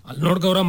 ಅಲ್ಲಿ ನೋಡ್ಕವ್ರಮ್ಮ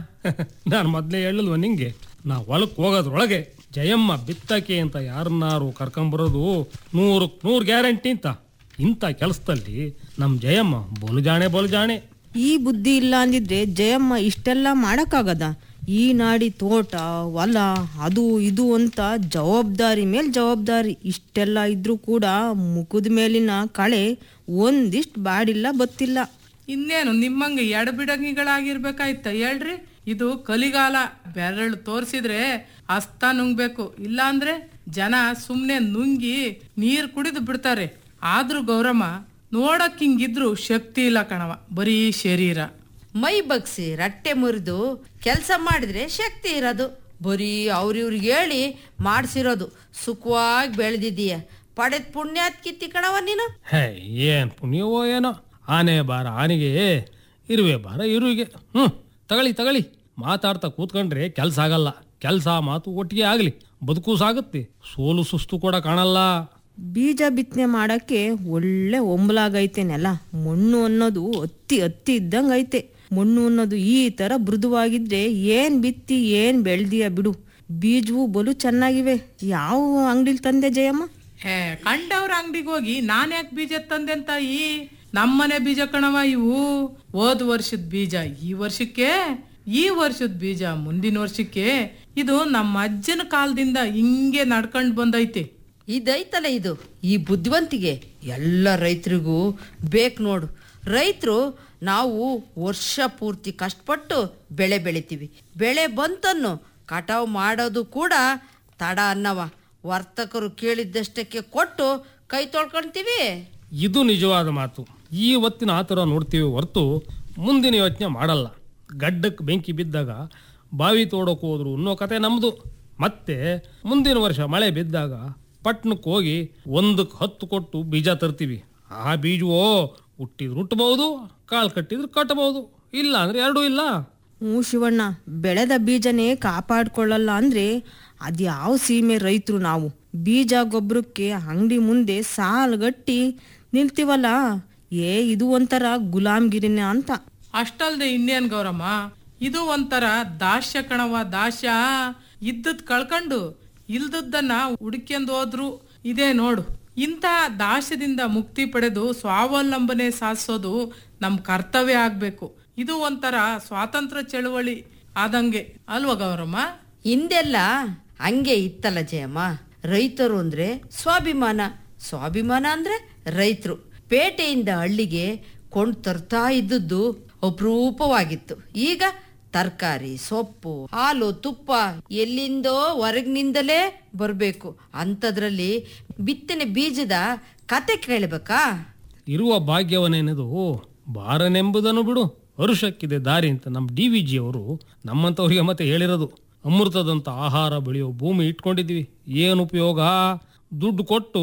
ನಾನು ಮೊದಲೇ ಹೇಳಲ್ವ ನಿಂಗೆ ನಾ ಹೊಲಕ್ಕೆ ಹೋಗೋದ್ರೊಳಗೆ ಜಯಮ್ಮ ಬಿತ್ತಕ್ಕೆ ಅಂತ ಯಾರನ್ನಾರು ಕರ್ಕೊಂಬರೋದು ನೂರಕ್ಕೆ ನೂರು ಗ್ಯಾರಂಟಿ ಅಂತ ಇಂಥ ಕೆಲಸದಲ್ಲಿ ನಮ್ಮ ಜಯಮ್ಮ ಬಲು ಜಾಣೆ ಬಲು ಜಾಣೆ ಈ ಬುದ್ಧಿ ಇಲ್ಲ ಅಂದಿದ್ರೆ ಜಯಮ್ಮ ಇಷ್ಟೆಲ್ಲ ಮಾಡಕ್ಕಾಗದ ಈ ನಾಡಿ ತೋಟ ಹೊಲ ಅದು ಇದು ಅಂತ ಜವಾಬ್ದಾರಿ ಮೇಲ್ ಜವಾಬ್ದಾರಿ ಇಷ್ಟೆಲ್ಲ ಇದ್ರೂ ಕೂಡ ಮುಖದ ಮೇಲಿನ ಕಳೆ ಒಂದಿಷ್ಟು ಬಾಡಿಲ್ಲ ಗೊತ್ತಿಲ್ಲ ಇನ್ನೇನು ನಿಮ್ಮಂಗೆ ಎಡಬಿಡಂಗಿಗಳಾಗಿರ್ಬೇಕಾಯ್ತ ಹೇಳ್ರಿ ಇದು ಕಲಿಗಾಲ ಬೆರಳು ತೋರಿಸಿದ್ರೆ ಹಸ್ತ ನುಂಗ್ಬೇಕು ಇಲ್ಲಾಂದ್ರೆ ಜನ ಸುಮ್ನೆ ನುಂಗಿ ನೀರ್ ಕುಡಿದು ಬಿಡ್ತಾರೆ ಆದ್ರೂ ಗೌರಮ್ಮ ನೋಡಕ್ ಹಿಂಗಿದ್ರು ಶಕ್ತಿ ಇಲ್ಲ ಕಣವ ಬರೀ ಶರೀರ ಮೈ ಬಗ್ಸಿ ರಟ್ಟೆ ಮುರಿದು ಕೆಲಸ ಮಾಡಿದ್ರೆ ಶಕ್ತಿ ಇರೋದು ಬರೀ ಅವ್ರಿವ್ರಿಗೆ ಹೇಳಿ ಮಾಡಿಸಿರೋದು ಸುಖವಾಗಿ ಬೆಳೆದಿದೀಯ ಪಡೆದ ಪುಣ್ಯಾತ್ ಕಿತ್ತಿ ಕಣವ ನೀನು ಹೇ ಏನು ಪುಣ್ಯವೋ ಏನೋ ಆನೆ ಬಾರ ಆನೆಗೆ ಇರುವೆ ಬಾರ ಇರುವಿಗೆ ಹ್ಞೂ ತಗೊಳ್ಳಿ ತಗೊಳ್ಳಿ ಮಾತಾಡ್ತಾ ಕೂತ್ಕೊಂಡ್ರೆ ಕೆಲಸ ಆಗಲ್ಲ ಕೆಲಸ ಮಾತು ಒಟ್ಟಿಗೆ ಆಗಲಿ ಬದುಕು ಸಾಗುತ್ತೆ ಸೋಲು ಸುಸ್ತು ಕೂಡ ಕಾಣಲ್ಲ ಬೀಜ ಬಿತ್ತನೆ ಮಾಡಕ್ಕೆ ಒಳ್ಳೆ ಒಂಬಲಾಗೈತೆ ನೆಲ ಮಣ್ಣು ಅನ್ನೋದು ಅತ್ತಿ ಅತ್ತಿ ಇದ್ದಂಗೆ ಐತೆ ಮಣ್ಣು ಅನ್ನೋದು ಈ ತರ ಮೃದುವಾಗಿದ್ರೆ ಏನ್ ಬಿತ್ತಿ ಏನ್ ಬೆಳ್ದಿಯ ಬಿಡು ಬೀಜವು ಬಲು ಚೆನ್ನಾಗಿವೆ ಯಾವ ಅಂಗಡಿಲಿ ತಂದೆ ಜಯಮ್ಮ ಹೇ ಕಂಡವ್ರ ಅಂಗಡಿಗೆ ಹೋಗಿ ನಾನು ಯಾಕೆ ಬೀಜ ತಂದೆ ಅಂತ ಈ ನಮ್ಮನೆ ಬೀಜ ಕಣವ ಇವು ಹೋದ್ ವರ್ಷದ ಬೀಜ ಈ ವರ್ಷಕ್ಕೆ ಈ ವರ್ಷದ ಬೀಜ ಮುಂದಿನ ವರ್ಷಕ್ಕೆ ಇದು ನಮ್ಮ ಅಜ್ಜನ ಕಾಲದಿಂದ ಹಿಂಗೆ ನಡ್ಕೊಂಡು ಬಂದೈತೆ ಇದೈತಲ್ಲ ಇದು ಈ ಬುದ್ಧಿವಂತಿಗೆ ಎಲ್ಲ ರೈತರಿಗೂ ಬೇಕು ನೋಡು ರೈತರು ನಾವು ವರ್ಷ ಪೂರ್ತಿ ಕಷ್ಟಪಟ್ಟು ಬೆಳೆ ಬೆಳಿತೀವಿ ಬೆಳೆ ಬಂತನ್ನು ಕಟಾವು ಮಾಡೋದು ಕೂಡ ತಡ ಅನ್ನವ ವರ್ತಕರು ಕೇಳಿದ್ದಷ್ಟಕ್ಕೆ ಕೊಟ್ಟು ಕೈ ತೊಳ್ಕೊಳ್ತೀವಿ ಇದು ನಿಜವಾದ ಮಾತು ಈ ಹೊತ್ತಿನ ಆ ಥರ ನೋಡ್ತೀವಿ ಹೊರತು ಮುಂದಿನ ಯೋಚನೆ ಮಾಡಲ್ಲ ಗಡ್ಡಕ್ಕೆ ಬೆಂಕಿ ಬಿದ್ದಾಗ ಬಾವಿ ತೋಡೋಕೆ ಹೋದ್ರು ಅನ್ನೋ ಕತೆ ನಮ್ಮದು ಮತ್ತೆ ಮುಂದಿನ ವರ್ಷ ಮಳೆ ಬಿದ್ದಾಗ ಪಟ್ಟಣಕ್ಕೆ ಹೋಗಿ ಒಂದಕ್ಕೆ ಹತ್ತು ಕೊಟ್ಟು ಬೀಜ ತರ್ತೀವಿ ಆ ಬೀಜವೋ ಹುಟ್ಟಿದ್ರೆ ಹುಟ್ಟಬಹುದು ಕಾಳು ಕಟ್ಟಿದ್ರೆ ಕಟ್ಟಬಹುದು ಇಲ್ಲ ಅಂದ್ರೆ ಎರಡೂ ಇಲ್ಲ ಹ್ಞೂ ಶಿವಣ್ಣ ಬೆಳೆದ ಬೀಜನೇ ಕಾಪಾಡ್ಕೊಳ್ಳಲ್ಲ ಅಂದ್ರೆ ಅದ್ಯಾವ ಸೀಮೆ ರೈತರು ನಾವು ಬೀಜ ಗೊಬ್ಬರಕ್ಕೆ ಅಂಗಡಿ ಮುಂದೆ ಸಾಲ್ಗಟ್ಟಿ ನಿಲ್ತೀವಲ್ಲ ಏ ಇದು ಒಂಥರ ಗುಲಾಮ್ಗಿರಿನ ಅಂತ ಅಷ್ಟಲ್ದೆ ಇನ್ನೇನ್ ಗೌರಮ್ಮ ಇದು ಒಂಥರ ದಾಸ್ಯ ಕಣವ ದಾಸ್ಯ ಇದ್ದದ್ ಕಳ್ಕೊಂಡು ಇಲ್ದದ್ದನ್ನ ಹುಡುಕ್ಯಂದು ಹೋದ್ರು ಇದೇ ನೋಡು ಇಂಥ ದಾಸ್ಯದಿಂದ ಮುಕ್ತಿ ಪಡೆದು ಸ್ವಾವಲಂಬನೆ ಸಾಧಿಸೋದು ನಮ್ಮ ಕರ್ತವ್ಯ ಆಗ್ಬೇಕು ಇದು ಒಂಥರ ಸ್ವಾತಂತ್ರ್ಯ ಚಳವಳಿ ಆದಂಗೆ ಅಲ್ವಾ ಗೌರಮ್ಮ ಹಿಂದೆಲ್ಲ ಹಂಗೆ ಇತ್ತಲ್ಲ ಜಯಮ್ಮ ರೈತರು ಅಂದ್ರೆ ಸ್ವಾಭಿಮಾನ ಸ್ವಾಭಿಮಾನ ಅಂದ್ರೆ ರೈತರು ಪೇಟೆಯಿಂದ ಹಳ್ಳಿಗೆ ಕೊಂಡು ತರ್ತಾ ಇದ್ದದ್ದು ಅಪರೂಪವಾಗಿತ್ತು ಈಗ ತರಕಾರಿ ಸೊಪ್ಪು ಹಾಲು ತುಪ್ಪ ಎಲ್ಲಿಂದೋ ಹೊರಗಿನಿಂದಲೇ ಬರಬೇಕು ಅಂಥದ್ರಲ್ಲಿ ಬಿತ್ತನೆ ಬೀಜದ ಕತೆ ಕೇಳಬೇಕಾ ಇರುವ ಭಾಗ್ಯವನ್ನೇನದು ಬಾರನೆಂಬುದನ್ನು ಬಿಡು ಹರುಷಕ್ಕಿದೆ ದಾರಿ ಅಂತ ನಮ್ಮ ಡಿ ವಿ ಜಿ ಅವರು ನಮ್ಮಂಥವ್ರಿಗೆ ಮತ್ತೆ ಹೇಳಿರೋದು ಅಮೃತದಂಥ ಆಹಾರ ಬೆಳೆಯೋ ಭೂಮಿ ಇಟ್ಕೊಂಡಿದ್ವಿ ಏನು ಉಪಯೋಗ ದುಡ್ಡು ಕೊಟ್ಟು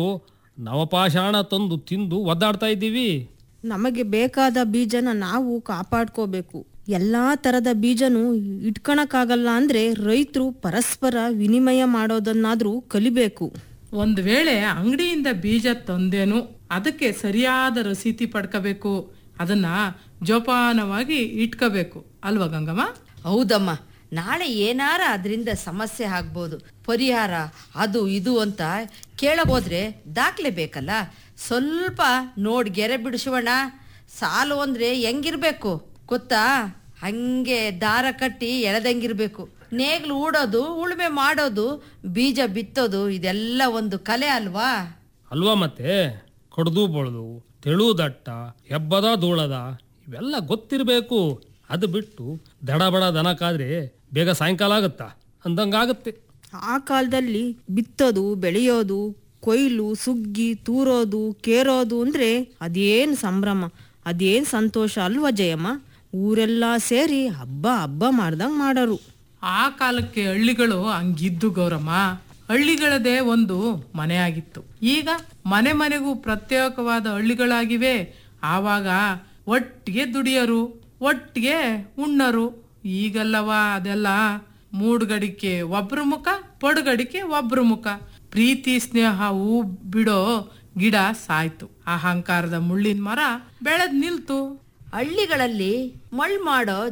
ನವಪಾಷಾಣ ತಂದು ತಿಂದು ಒದ್ದಾಡ್ತಾ ಇದ್ದೀವಿ ನಮಗೆ ಬೇಕಾದ ಬೀಜನ ನಾವು ಕಾಪಾಡ್ಕೋಬೇಕು ಎಲ್ಲಾ ತರದ ಬೀಜನು ಇಟ್ಕೊಳಕ್ಕಾಗಲ್ಲ ಅಂದ್ರೆ ರೈತರು ಪರಸ್ಪರ ವಿನಿಮಯ ಮಾಡೋದನ್ನಾದ್ರೂ ಕಲಿಬೇಕು ಒಂದು ವೇಳೆ ಅಂಗಡಿಯಿಂದ ಬೀಜ ತಂದೇನು ಅದಕ್ಕೆ ಸರಿಯಾದ ರಸೀತಿ ಪಡ್ಕೋಬೇಕು ಅದನ್ನ ಜೋಪಾನವಾಗಿ ಇಟ್ಕೋಬೇಕು ಅಲ್ವಾ ಗಂಗಮ್ಮ ಹೌದಮ್ಮ ನಾಳೆ ಏನಾರ ಅದರಿಂದ ಸಮಸ್ಯೆ ಆಗ್ಬೋದು ಪರಿಹಾರ ಅದು ಇದು ಅಂತ ಕೇಳಬೋದ್ರೆ ದಾಖಲೆ ಬೇಕಲ್ಲ ಸ್ವಲ್ಪ ನೋಡಿ ಗೆರೆ ಬಿಡಿಸುವಣ ಸಾಲು ಅಂದ್ರೆ ಹೆಂಗಿರ್ಬೇಕು ಗೊತ್ತಾ ಹಂಗೆ ದಾರ ಕಟ್ಟಿ ಎಳೆದಂಗಿರ್ಬೇಕು ನೇಗ್ಲು ಊಡೋದು ಉಳುಮೆ ಮಾಡೋದು ಬೀಜ ಬಿತ್ತೋದು ಇದೆಲ್ಲ ಒಂದು ಕಲೆ ಅಲ್ವಾ ಅಲ್ವಾ ಮತ್ತೆ ಕಡ್ದು ಬಳ್ದು ತೆಳು ದಟ್ಟ ಹೆಬ್ಬದ ಧೂಳದ ಇವೆಲ್ಲ ಗೊತ್ತಿರಬೇಕು ಅದು ಬಿಟ್ಟು ದಡ ಬಡ ದನಕ್ಕಾದ್ರೆ ಬೇಗ ಸಾಯಂಕಾಲ ಆಗುತ್ತಾ ಅಂದಂಗಾಗುತ್ತೆ ಆ ಕಾಲದಲ್ಲಿ ಬಿತ್ತೋದು ಬೆಳೆಯೋದು ಕೊಯ್ಲು ಸುಗ್ಗಿ ತೂರೋದು ಕೇರೋದು ಅಂದ್ರೆ ಅದೇನ್ ಸಂಭ್ರಮ ಅದೇನ್ ಸಂತೋಷ ಅಲ್ವಾ ಜಯಮ್ಮ ಊರೆಲ್ಲ ಸೇರಿ ಹಬ್ಬ ಹಬ್ಬ ಮಾಡ್ದಂಗ್ ಮಾಡೋರು ಆ ಕಾಲಕ್ಕೆ ಹಳ್ಳಿಗಳು ಹಂಗಿದ್ದು ಗೌರಮ್ಮ ಹಳ್ಳಿಗಳದೇ ಒಂದು ಮನೆಯಾಗಿತ್ತು ಈಗ ಮನೆ ಮನೆಗೂ ಪ್ರತ್ಯೇಕವಾದ ಹಳ್ಳಿಗಳಾಗಿವೆ ಆವಾಗ ಒಟ್ಟಿಗೆ ದುಡಿಯರು ಒಟ್ಟಿಗೆ ಉಣ್ಣರು ಈಗಲ್ಲವ ಅದೆಲ್ಲ ಮೂಡ್ಗಡಿಕೆ ಒಬ್ರ ಮುಖ ಪಡುಗಡಿಕೆ ಒಬ್ರ ಮುಖ ಪ್ರೀತಿ ಸ್ನೇಹ ಹೂ ಬಿಡೋ ಗಿಡ ಸಾಯ್ತು ಅಹಂಕಾರದ ಮುಳ್ಳಿನ ಮರ ಬೆಳೆದ್ ನಿಲ್ತು ಹಳ್ಳಿಗಳಲ್ಲಿ ಮಳ್ ಮಾಡೋ